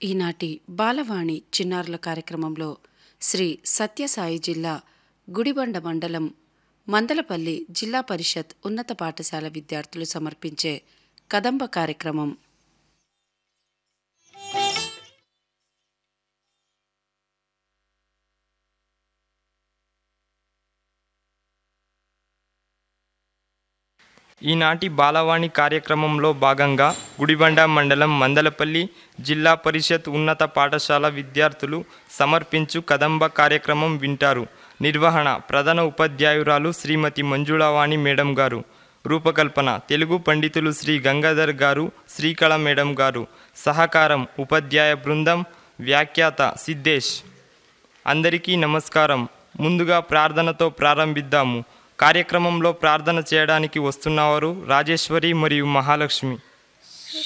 ఈనాటి బాలవాణి చిన్నారుల కార్యక్రమంలో శ్రీ సత్యసాయి జిల్లా గుడిబండ మండలం మందలపల్లి జిల్లా పరిషత్ ఉన్నత పాఠశాల విద్యార్థులు సమర్పించే కదంబ కార్యక్రమం ఈనాటి బాలవాణి కార్యక్రమంలో భాగంగా గుడిబండ మండలం మందలపల్లి జిల్లా పరిషత్ ఉన్నత పాఠశాల విద్యార్థులు సమర్పించు కదంబ కార్యక్రమం వింటారు నిర్వహణ ప్రధాన ఉపాధ్యాయురాలు శ్రీమతి మంజుళావాణి మేడం గారు రూపకల్పన తెలుగు పండితులు శ్రీ గంగాధర్ గారు శ్రీకళ మేడం గారు సహకారం ఉపాధ్యాయ బృందం వ్యాఖ్యాత సిద్ధేష్ అందరికీ నమస్కారం ముందుగా ప్రార్థనతో ప్రారంభిద్దాము కార్యక్రమంలో ప్రార్థన చేయడానికి వస్తున్నవారు రాజేశ్వరి మరియు మహాలక్ష్మి